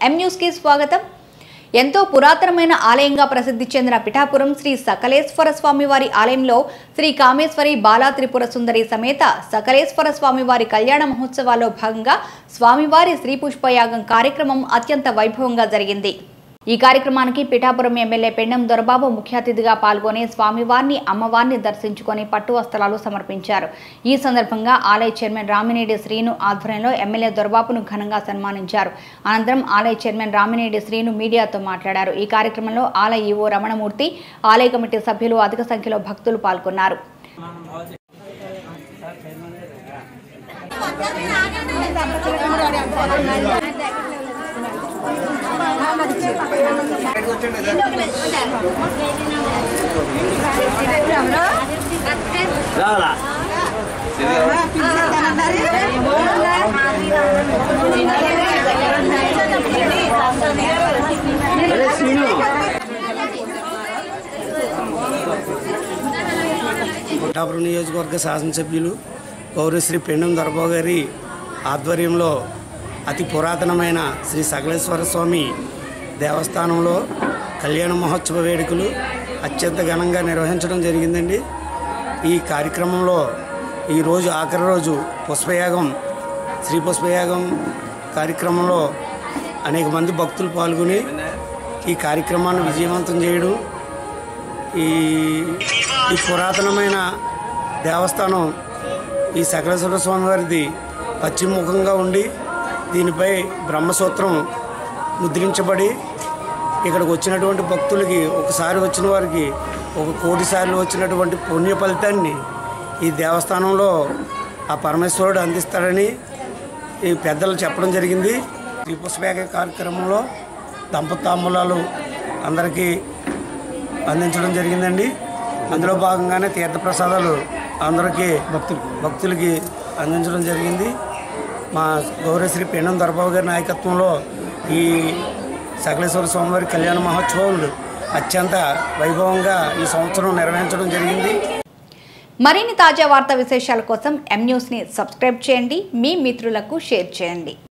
ఎం న్యూస్కి స్వాగతం ఎంతో పురాతనమైన ఆలయంగా ప్రసిద్ధి చెందిన పిఠాపురం శ్రీ సకలేశ్వర స్వామి వారి ఆలయంలో శ్రీ కామేశ్వరి బాలా త్రిపుర సుందరి సమేత సకలేశ్వర స్వామి వారి కళ్యాణ మహోత్సవాల్లో భాగంగా స్వామివారి శ్రీ పుష్పయాగం కార్యక్రమం అత్యంత వైభవంగా జరిగింది ఈ కార్యక్రమానికి పిఠాపురం ఎమ్మెల్యే పెండం దొరబాబు ముఖ్య అతిథిగా పాల్గొని స్వామివారిని అమ్మవారిని దర్శించుకొని పట్టు వస్త్రాలు సమర్పించారు ఈ సందర్భంగా ఆలయ చైర్మన్ రామినేడి శ్రీను ఆధ్వర్యంలో ఎమ్మెల్యే దొరబాబును ఘనంగా సన్మానించారు అనంతరం ఆలయ చైర్మన్ రామినేడి శ్రీను మీడియాతో మాట్లాడారు ఈ కార్యక్రమంలో ఆలయ ఈవో రమణమూర్తి ఆలయ కమిటీ సభ్యులు అధిక సంఖ్యలో భక్తులు పాల్గొన్నారు రావాలా అరే శ్రీను పిఠాపురం నియోజకవర్గ శాసనసభ్యులు పౌరశ్రీ పెండం దొరబాబు గారి ఆధ్వర్యంలో అతి పురాతనమైన శ్రీ సకలేశ్వర స్వామి దేవస్థానంలో కళ్యాణ మహోత్సవ వేడుకలు అత్యంత ఘనంగా నిర్వహించడం జరిగిందండి ఈ కార్యక్రమంలో ఈరోజు ఆఖరి రోజు పుష్పయాగం శ్రీ పుష్పయాగం కార్యక్రమంలో అనేక మంది భక్తులు పాల్గొని ఈ కార్యక్రమాన్ని విజయవంతం చేయడం ఈ ఈ పురాతనమైన దేవస్థానం ఈ సకలేశ్వర స్వామి వారిది పశ్చిమముఖంగా ఉండి దీనిపై బ్రహ్మసూత్రం ముద్రించబడి ఇక్కడికి వచ్చినటువంటి భక్తులకి ఒకసారి వచ్చిన వారికి ఒక కోటి సార్లు వచ్చినటువంటి పుణ్య ఫలితాన్ని ఈ దేవస్థానంలో ఆ పరమేశ్వరుడు అందిస్తాడని ఈ పెద్దలు చెప్పడం జరిగింది ఈ పుష్పేక కార్యక్రమంలో దంపతాంబులాలు అందరికీ అందించడం జరిగిందండి అందులో భాగంగానే తీర్థప్రసాదాలు అందరికీ భక్తులు భక్తులకి అందించడం జరిగింది మా గౌరవశ్రీ పెండం దొరబాబు గారి నాయకత్వంలో ఈ సకలేశ్వర స్వామివారి కళ్యాణ మహోత్సవాలు అత్యంత వైభవంగా ఈ సంవత్సరం నిర్వహించడం జరిగింది మరిన్ని తాజా వార్తా విశేషాల కోసం ఎం న్యూస్ని సబ్స్క్రైబ్ చేయండి మీ మిత్రులకు షేర్ చేయండి